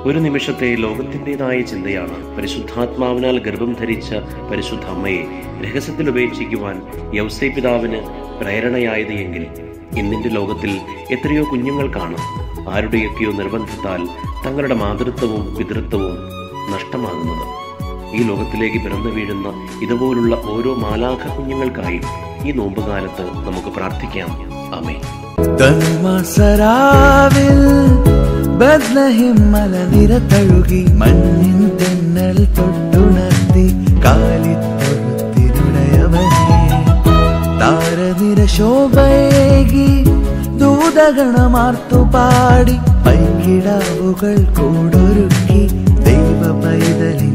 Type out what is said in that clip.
ഒരു നിമിഷത്തെ ലോകത്തിൻ്റെതായ ചിന്തയാണ് പരിശുദ്ധാത്മാവിനാൽ ഗർഭം ധരിച്ച പരിശുദ്ധ അമ്മയെ രഹസ്യത്തിൽ ഉപേക്ഷിക്കുവാൻ യൗസേ പിതാവിന് പ്രേരണയായത് എങ്കിൽ ഇന്നിന്റെ ലോകത്തിൽ എത്രയോ കുഞ്ഞുങ്ങൾക്കാണ് ആരുടെയൊക്കെയോ നിർബന്ധത്താൽ തങ്ങളുടെ മാതൃത്വവും പിതൃത്വവും നഷ്ടമാകുന്നത് ഈ ലോകത്തിലേക്ക് പിറന്നു വീഴുന്ന ഇതുപോലുള്ള ഓരോ മാലാഖ കുഞ്ഞുങ്ങൾക്കായി ഈ നോമ്പുകാലത്ത് നമുക്ക് പ്രാർത്ഥിക്കാം അമേ ധർമ്മസരാവിൽ ബദ്ലഹിം മലനിര തഴുകി മണ്ണിൻ തെന്നൽ തൊട്ടുണർത്തി കാലിത്തൊഴുത്തിനുടയവനെ താരനിര ശോഭയേകി ദൂതഗണമാർത്തു പാടി പൈക്കിടാവുകൾ കൂടൊരുക്കി ദൈവ പൈതലിൻ